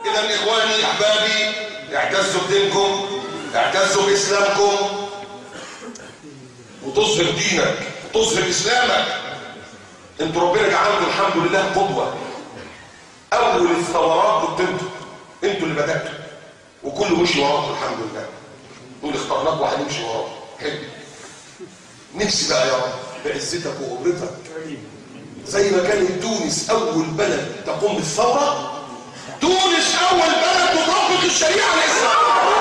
اذا اخواني احبابي اعتزوا بدينكم اعتزوا باسلامكم وتظهر دينك وتظهر اسلامك انتوا ربنا جعلكم الحمد لله قدوه اول الثورات كنت انتوا انتوا اللي بداتوا وكله مشي وراكم الحمد لله نقول اخترناك وهنمشي وراكم حلو نفسي بقى يا رب بعزتك وقدرتك زي ما كانت تونس اول بلد تقوم بالثوره تونس اول بلد تطبق الشريعه الاسلاميه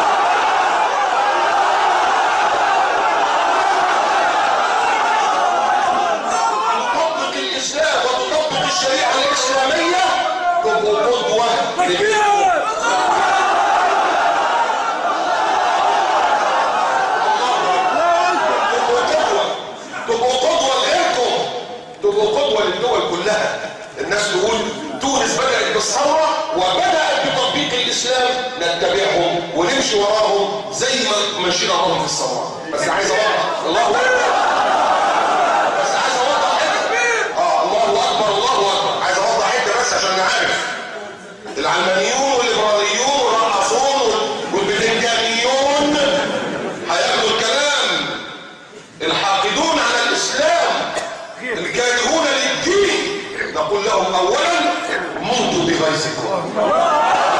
تطبق الاسلام وتطبق الشريعه الاسلاميه تبقوا قدوه لغيركم تبقوا قدوه تبقوا قدوه لغيركم تبقوا قدوه للدول كلها الناس تقول تونس بدات بالثوره وبدات بتطبيق الاسلام نتبعهم ونمشي وراهم زي ما مشينا وراهم في الثوره بس عايز اوضح الله اكبر بس عايز اوضح حته اه الله اكبر الله اكبر عايز اوضح حته بس عشان نعرف العلمانيون والليبراليون والرقصون والبتنجانيون هياخدوا الكلام الحاقدون على الاسلام الكارهون للدين نقول لهم اولا موتوا بغيظكم